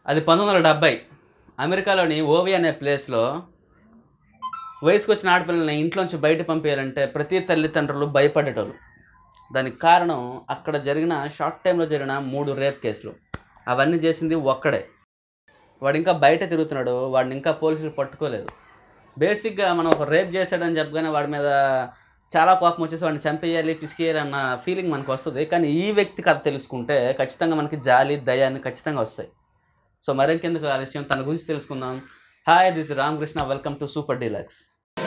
అది పంతొమ్మిది వందల డెబ్బై అమెరికాలోని ఓవి అనే ప్లేస్లో వయసుకు వచ్చిన ఆడపిల్లల్ని ఇంట్లోంచి బయట పంపించాలంటే ప్రతి తల్లిదండ్రులు భయపడేటోళ్ళు దానికి కారణం అక్కడ జరిగిన షార్ట్ టైంలో జరిగిన మూడు రేప్ కేసులు అవన్నీ చేసింది ఒక్కడే వాడు ఇంకా బయట తిరుగుతున్నాడు వాడిని ఇంకా పోలీసులు పట్టుకోలేదు బేసిక్గా మనం ఒక రేప్ చేశాడని చెప్పగానే వాడి మీద చాలా కోపం వచ్చేసి వాడిని చంపేయాలి పిసికేయాలి అన్న ఫీలింగ్ మనకు వస్తుంది కానీ ఈ వ్యక్తి కథ తెలుసుకుంటే ఖచ్చితంగా మనకి జాలి దయాన్ని ఖచ్చితంగా వస్తాయి సో మరింకెందుకు ఆలస్యం తన గురించి తెలుసుకుందాం hi this Ramakrishna welcome to super deluxe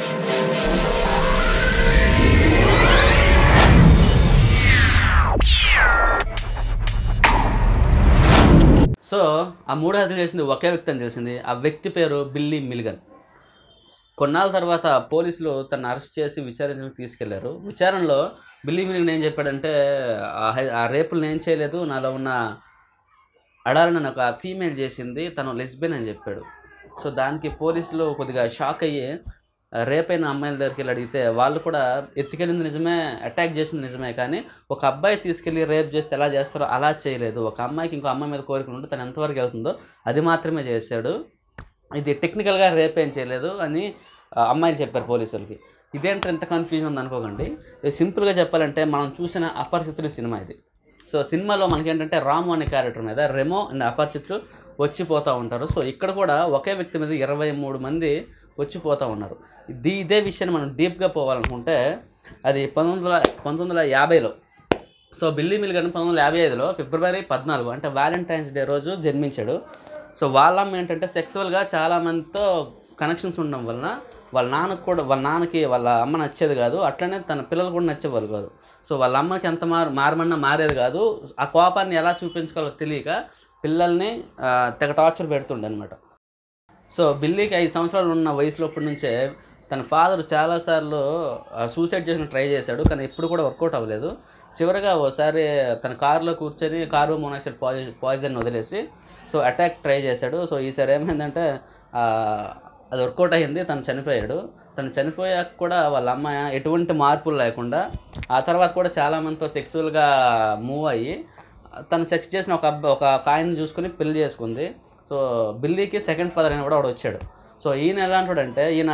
so ఆ మూడు హత్యలు చేసింది ఒకే వ్యక్తి అని తెలిసింది ఆ వ్యక్తి పేరు బిల్లీ మిల్గన్ కొన్నాళ్ళ తర్వాత పోలీసులు తను అరెస్ట్ చేసి విచారించడానికి తీసుకెళ్లారు విచారణలో బిల్లీ మిల్గన్ ఏం చెప్పాడంటే ఆ హై- ఆ రేపులు నేను చేయలేదు నాలో ఉన్న అడాలని నన్ను ఒక ఫీమేల్ చేసింది తను లెస్బియన్ అని చెప్పాడు సో దానికి పోలీసులు కొద్దిగా షాక్ అయ్యి ఆ, రేప్ అయిన అమ్మాయిల దగ్గరికి వెళ్ళి అడిగితే వాళ్ళు కూడా ఎత్తుకెళ్ళింది నిజమే అటాక్ చేసింది నిజమే కానీ ఒక అబ్బాయి తీసుకెళ్ళి రేప్ చేస్తే ఎలా చేస్తారో అలా చేయలేదు ఒక అమ్మాయికి ఇంకో అమ్మాయి మీద కోరిక ఉంటే తను ఎంతవరకు వెళ్తుందో అది మాత్రమే చేశాడు ఇది టెక్నికల్గా రేప్ ఏం చేయలేదు అని ఆ, అమ్మాయిలు చెప్పారు పోలీసులకి ఇదేంటే ఎంత కన్ఫ్యూజన్ ఉంది అనుకోకండి ఇది సింపుల్గా చెప్పాలంటే మనం చూసిన అపరిచితుడు సినిమా ఇది సో సినిమాలో మనకి ఏంటంటే రాము అనే క్యారెక్టర్ మీద రెమో అండ్ అపరిచితులు వచ్చిపోతూ ఉంటారు సో ఇక్కడ కూడా ఒకే వ్యక్తి మీద ఇరవై మూడు మంది వచ్చిపోతూ ఉన్నారు ఇది ఇదే విషయాన్ని మనం డీప్గా పోవాలనుకుంటే అది పంతొమ్మిది వందల పంతొమ్మిది వందల యాభైలో సో బిల్లీ మిల్గన్ పంతొమ్మిది వందల యాభై ఐదులో ఫిబ్రవరి పద్నాలుగు అంటే వ్యాలంటైన్స్ డే రోజు జన్మించాడు సో వాళ్ళమ్మ ఏంటంటే సెక్సువల్గా చాలామందితో కనెక్షన్స్ ఉండడం వలన వాళ్ళ నాన్నకు కూడా వాళ్ళ నాన్నకి వాళ్ళ అమ్మ నచ్చేది కాదు అట్లనే తన పిల్లలు కూడా నచ్చేవాళ్ళు కాదు సో వాళ్ళ అమ్మకి ఎంత మారు మారమన్నా మారేది కాదు ఆ కోపాన్ని ఎలా చూపించుకోవాలో తెలియక పిల్లల్ని ఆ, తెగ టార్చర్ పెడుతుండే అనమాట సో బిల్లీకి ఐదు సంవత్సరాలు ఉన్న వయసులోప్పటి నుంచే తన ఫాదర్ చాలాసార్లు సూసైడ్ చేసిన ట్రై చేశాడు కానీ ఎప్పుడు కూడా వర్కౌట్ అవ్వలేదు చివరిగా ఓసారి తన కారులో కూర్చొని కారు మోనాక్సైడ్ పాయిజన్ పాయిజన్ వదిలేసి సో అటాక్ ట్రై చేశాడు సో ఈసారి ఏమైందంటే ఆ, అది వర్కౌట్ అయ్యింది తను చనిపోయాడు తను చనిపోయాక కూడా వాళ్ళ అమ్మ ఎటువంటి మార్పులు లేకుండా ఆ తర్వాత కూడా చాలామందితో సెక్సువల్గా మూవ్ అయ్యి తను సెక్స్ చేసిన ఒక అబ్బాయి ఒక కాయని చూసుకుని పెళ్లి చేసుకుంది సో బిల్లీకి సెకండ్ ఫాదర్ అయిన కూడా వాడు వచ్చాడు సో ఈయన ఎలా అంటాడంటే ఈయన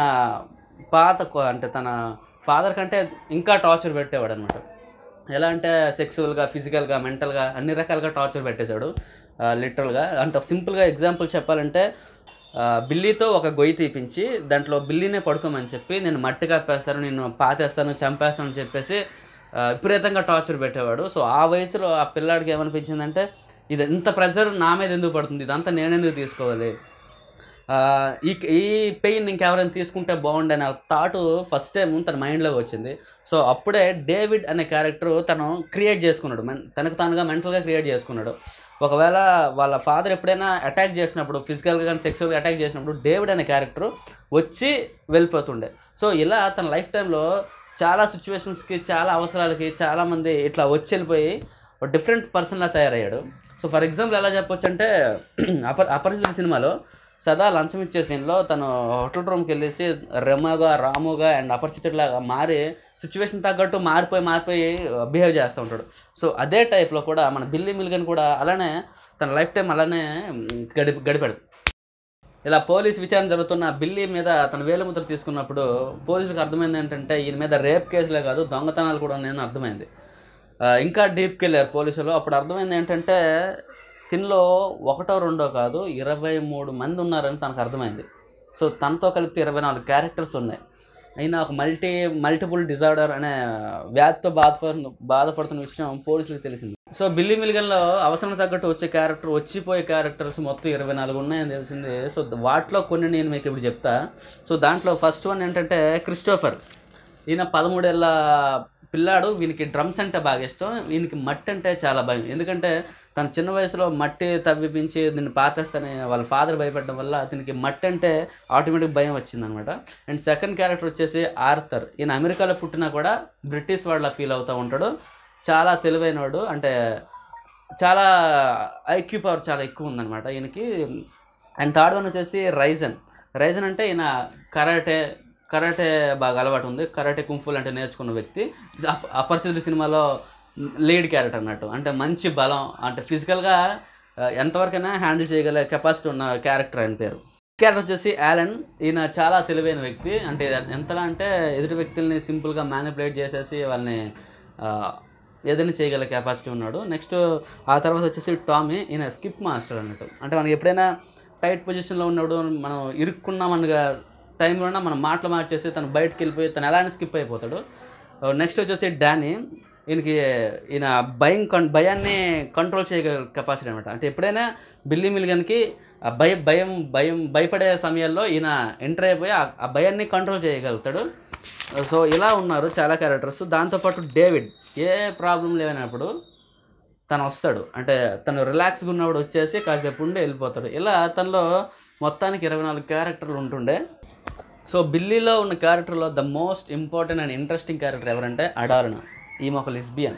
పాత కొ- అంటే తన ఫాదర్ కంటే ఇంకా టార్చర్ పెట్టేవాడు అనమాట ఎలా అంటే సెక్సువల్గా ఫిజికల్గా మెంటల్గా అన్ని రకాలుగా టార్చర్ పెట్టేశాడు లిటరల్గా అంటే సింపుల్గా ఎగ్జాంపుల్ చెప్పాలంటే ఆ, బిల్లీతో ఒక గొయ్యి తీపించి దాంట్లో బిల్లీనే పడుకోమని చెప్పి నేను మట్టి కప్పేస్తాను నేను పాతేస్తాను చంపేస్తాను అని చెప్పేసి ఆ, విపరీతంగా టార్చర్ పెట్టేవాడు సో ఆ వయసులో ఆ పిల్లాడికి ఏమనిపించిందంటే ఇది ఇంత ప్రెషర్ నా మీద ఎందుకు పడుతుంది ఇదంతా నేనెందుకు తీసుకోవాలి ఆ, ఈ ఈ పెయిన్ ఇంకెవరైనా తీసుకుంటే బాగుండే అనే థాట్ ఫస్ట్ టైం తన మైండ్లోకి వచ్చింది సో అప్పుడే డేవిడ్ అనే క్యారెక్టర్ తను క్రియేట్ చేసుకున్నాడు మెన్ తనకు తానుగా మెంటల్గా క్రియేట్ చేసుకున్నాడు ఒకవేళ వాళ్ళ ఫాదర్ ఎప్పుడైనా అటాక్ చేసినప్పుడు ఫిజికల్గా కానీ సెక్సువల్గా అటాక్ చేసినప్పుడు డేవిడ్ అనే క్యారెక్టర్ వచ్చి వెళ్ళిపోతుండే సో ఇలా తన లైఫ్ టైంలో చాలా సిచ్యువేషన్స్కి చాలా అవసరాలకి చాలామంది ఇట్లా వచ్చి వెళ్ళిపోయి ఒక డిఫరెంట్ పర్సన్లా తయారయ్యాడు సో ఫర్ ఎగ్జాంపుల్ ఎలా చెప్పొచ్చు అంటే అప అపరిచితుల సినిమాలో సదా లంచం ఇచ్చే సీన్లో తను హోటల్ రూమ్కి వెళ్ళేసి రెమోగా రాముగా అండ్ అపరిచితుడిలాగా మారి సిచ్యువేషన్ తగ్గట్టు మారిపోయి మారిపోయి బిహేవ్ చేస్తూ ఉంటాడు సో అదే టైప్లో కూడా మన బిల్లీ మిల్గన్ కూడా అలానే తన లైఫ్ టైం అలానే గడి గడిపాడు ఇలా పోలీస్ విచారణ జరుగుతున్న బిల్లీ మీద తన వేలుముద్ర తీసుకున్నప్పుడు పోలీసులకు అర్థమైంది ఏంటంటే ఈయన మీద రేప్ కేసులే కాదు దొంగతనాలు కూడా ఉన్నాయని అర్థమైంది ఆ, ఇంకా డీప్కి వెళ్ళారు పోలీసులు అప్పుడు అర్థమైంది ఏంటంటే తినలో ఒకటో రెండో కాదు ఇరవై మూడు మంది ఉన్నారని తనకు అర్థమైంది సో తనతో కలిపి ఇరవై నాలుగు క్యారెక్టర్స్ ఉన్నాయి అయినా ఒక మల్టీ మల్టిపుల్ డిజార్డర్ అనే వ్యాధితో బాధపడు బాధపడుతున్న విషయం పోలీసులకు తెలిసింది సో బిల్లీ మిల్గన్లో అవసరం తగ్గట్టు వచ్చే క్యారెక్టర్ వచ్చిపోయే క్యారెక్టర్స్ మొత్తం ఇరవై నాలుగు ఉన్నాయని తెలిసింది సో వాటిలో కొన్ని నేను మీకు ఇప్పుడు చెప్తా సో దాంట్లో ఫస్ట్ వన్ ఏంటంటే క్రిస్టోఫర్ ఈయన పదమూడేళ్ళ పిల్లాడు వీనికి డ్రమ్స్ అంటే బాగా ఇష్టం వీనికి మట్టి అంటే చాలా భయం ఎందుకంటే తన చిన్న వయసులో మట్టి తవ్విపించి దీన్ని పాతేస్తానే వాళ్ళ ఫాదర్ భయపడడం వల్ల అతనికి మట్టి అంటే ఆటోమేటిక్ భయం వచ్చిందనమాట అండ్ సెకండ్ క్యారెక్టర్ వచ్చేసి ఆర్థర్ ఈయన అమెరికాలో పుట్టినా కూడా బ్రిటిష్ వాళ్ళ ఫీల్ అవుతూ ఉంటాడు చాలా తెలివైనవాడు అంటే చాలా ఐక్యూ పవర్ చాలా ఎక్కువ ఉందన్నమాట ఈయనకి అండ్ థర్డ్ వన్ వచ్చేసి రైజన్ రైజన్ అంటే ఈయన కరాటే కరాటే బాగా అలవాటు ఉంది కరాటే కుంఫుల్ అంటే నేర్చుకున్న వ్యక్తి అప- అపరిచితుడి సినిమాలో లీడ్ క్యారెక్టర్ అన్నట్టు అంటే మంచి బలం అంటే ఫిజికల్గా ఆ, ఎంతవరకైనా హ్యాండిల్ చేయగల కెపాసిటీ ఉన్న క్యారెక్టర్ ఆయన పేరు క్యారెక్టర్ వచ్చేసి యాలన్ ఈయన చాలా తెలివైన వ్యక్తి అంటే ఎంతలా అంటే ఎదుటి వ్యక్తుల్ని సింపుల్గా మ్యానిపులేట్ చేసేసి వాళ్ళని ఆ, ఏదైనా చేయగల కెపాసిటీ ఉన్నాడు నెక్స్ట్ ఆ తర్వాత వచ్చేసి టామీ ఈయన స్కిప్ మాస్టర్ అన్నట్టు అంటే మనకి ఎప్పుడైనా టైట్ పొజిషన్లో ఉన్నప్పుడు మనం ఇరుక్కున్నామనగా టైంలోనే మనం మాటలు మార్చేసి తను బయటకు వెళ్ళిపోయి తను ఎలానే స్కిప్ అయిపోతాడు నెక్స్ట్ వచ్చేసి డానీ ఈయనకి ఈయన భయం కన్ భయాన్ని కంట్రోల్ చేయగల కెపాసిటీ అనమాట అంటే ఎప్పుడైనా బిల్లీ మిలిగన్కి ఆ భయ భయం భయం భయపడే సమయాల్లో ఈయన ఎంటర్ అయిపోయి ఆ- ఆ భయాన్ని కంట్రోల్ చేయగలుగుతాడు సో ఇలా ఉన్నారు చాలా క్యారెక్టర్స్ దాంతోపాటు డేవిడ్ ఏ ప్రాబ్లం లేనప్పుడు తను వస్తాడు అంటే తను రిలాక్స్గా ఉన్నప్పుడు వచ్చేసి కాసేపు ఉండి వెళ్ళిపోతాడు ఇలా తనలో మొత్తానికి ఇరవై నాలుగు క్యారెక్టర్లు ఉంటుండే సో బిల్లీలో ఉన్న క్యారెక్టర్లో the most important and interesting character ఎవరంటే అడాలన ఈమె ఒక లిస్బియన్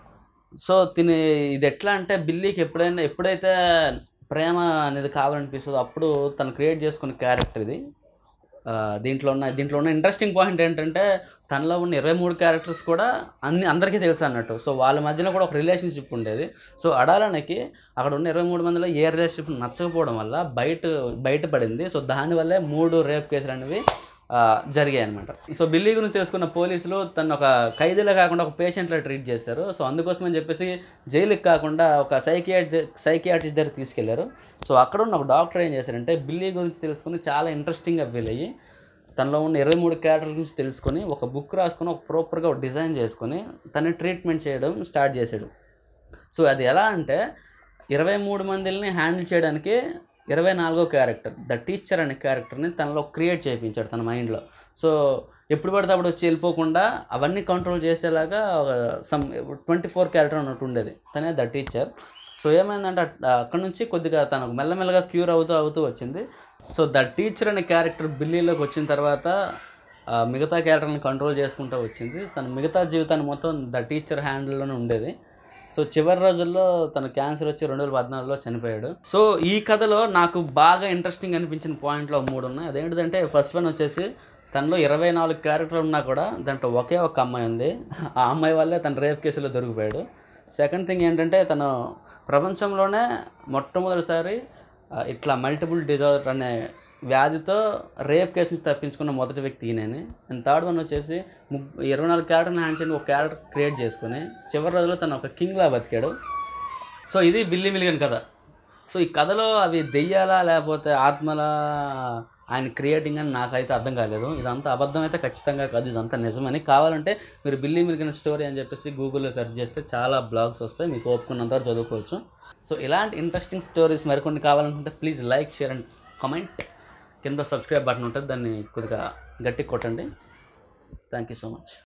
సో తిని ఇది ఎట్లా అంటే బిల్లీకి ఎప్పుడైనా ఎప్పుడైతే ప్రేమ అనేది కావాలనిపిస్తుందో అప్పుడు తను క్రియేట్ చేసుకున్న క్యారెక్టర్ ఇది ఆ, దీంట్లో ఉన్న దీంట్లో ఉన్న ఇంట్రెస్టింగ్ పాయింట్ ఏంటంటే తనలో ఉన్న ఇరవై మూడు క్యారెక్టర్స్ కూడా అన్ని అందరికీ తెలుసు అన్నట్టు సో వాళ్ళ మధ్యలో కూడా ఒక రిలేషన్షిప్ ఉండేది సో అడాలనకి అక్కడ ఉన్న ఇరవై మూడు మందిలో ఏ రిలేషన్షిప్ నచ్చకపోవడం వల్ల బయట బయటపడింది సో దానివల్లే మూడు రేప్ కేసులు అనేవి ఆ, జరిగాయి అనమాట సో బిల్లీ గురించి తెలుసుకున్న పోలీసులు తను ఒక ఖైదీలా కాకుండా ఒక పేషెంట్లా ట్రీట్ చేశారు సో అందుకోసమని చెప్పేసి జైలుకి కాకుండా ఒక సైకియాటి సైకియాట్రిస్ట్ దగ్గర తీసుకెళ్లారు సో అక్కడ ఉన్న ఒక డాక్టర్ ఏం చేశారంటే బిల్లీ గురించి తెలుసుకుని చాలా ఇంట్రెస్టింగ్గా ఫీల్ అయ్యి తనలో ఉన్న ఇరవై మూడు క్యారెక్టర్ గురించి తెలుసుకొని ఒక బుక్ రాసుకొని ఒక ప్రాపర్గా ఒక డిజైన్ చేసుకొని తను ట్రీట్మెంట్ చేయడం స్టార్ట్ చేశాడు సో అది ఎలా అంటే ఇరవై మూడు మందిని హ్యాండిల్ చేయడానికి ఇరవై నాలుగో క్యారెక్టర్ ద టీచర్ అనే క్యారెక్టర్ని తనలో క్రియేట్ చేయించాడు తన మైండ్లో సో ఎప్పుడు పడితే అప్పుడు వచ్చి వెళ్ళిపోకుండా అవన్నీ కంట్రోల్ చేసేలాగా ఒక సమ్ ట్వంటీ ఫోర్ క్యారెక్టర్ అన్నట్టు ఉండేది తనే ద టీచర్ సో ఏమైందంటే అట్- అక్కడ నుంచి కొద్దిగా తనకు మెల్లమెల్లగా క్యూర్ అవుతూ అవుతూ వచ్చింది సో ద టీచర్ అనే క్యారెక్టర్ బిల్లీలోకి వచ్చిన తర్వాత ఆ, మిగతా క్యారెక్టర్ని కంట్రోల్ చేసుకుంటూ వచ్చింది తన మిగతా జీవితాన్ని మొత్తం ద టీచర్ హ్యాండిల్లోనే ఉండేది సో చివరి రోజుల్లో తన క్యాన్సర్ వచ్చి రెండు వేల పద్నాలుగులో చనిపోయాడు సో ఈ కథలో నాకు బాగా ఇంట్రెస్టింగ్ అనిపించిన పాయింట్లో మూడు ఉన్నాయి అదేంటిదంటే ఫస్ట్ వన్ వచ్చేసి తనలో ఇరవై నాలుగు క్యారెక్టర్లు ఉన్నా కూడా దాంట్లో ఒకే ఒక అమ్మాయి ఉంది ఆ అమ్మాయి వల్లే తన రేప్ కేసులో దొరికిపోయాడు సెకండ్ థింగ్ ఏంటంటే తను ప్రపంచంలోనే మొట్టమొదటిసారి ఆ, ఇట్లా మల్టిపుల్ డిజార్డర్ అనే వ్యాధితో రేప్ కేసు నుంచి తప్పించుకున్న మొదటి వ్యక్తి ఈయనని అండ్ థర్డ్ వన్ వచ్చేసి ముగ్ ఇరవై నాలుగు క్యారెక్టర్ని హ్యాండ్ చేయడానికి ఒక క్యారెక్టర్ క్రియేట్ చేసుకుని చివరి రోజుల్లో తను ఒక కింగ్లా బతికాడు సో ఇది బిల్లి మిలిగన్ కథ సో ఈ కథలో అవి దెయ్యాలా లేకపోతే ఆత్మలా ఆయన క్రియేటింగ్ అని నాకైతే అర్థం కాలేదు ఇదంతా అబద్ధం అయితే ఖచ్చితంగా కాదు ఇదంతా నిజమని కావాలంటే మీరు బిల్లి మిలిగిన స్టోరీ అని చెప్పేసి గూగుల్లో సెర్చ్ చేస్తే చాలా బ్లాగ్స్ వస్తాయి మీకు ఓపుకున్నంత వరకు చదువుకోవచ్చు సో ఇలాంటి ఇంట్రెస్టింగ్ స్టోరీస్ మరికొన్ని కావాలనుకుంటే please like share and comment కింద సబ్స్క్రైబ్ బటన్ ఉంటుంది దాన్ని కొద్దిగా గట్టి కొట్టండి థ్యాంక్ యూ సో మచ్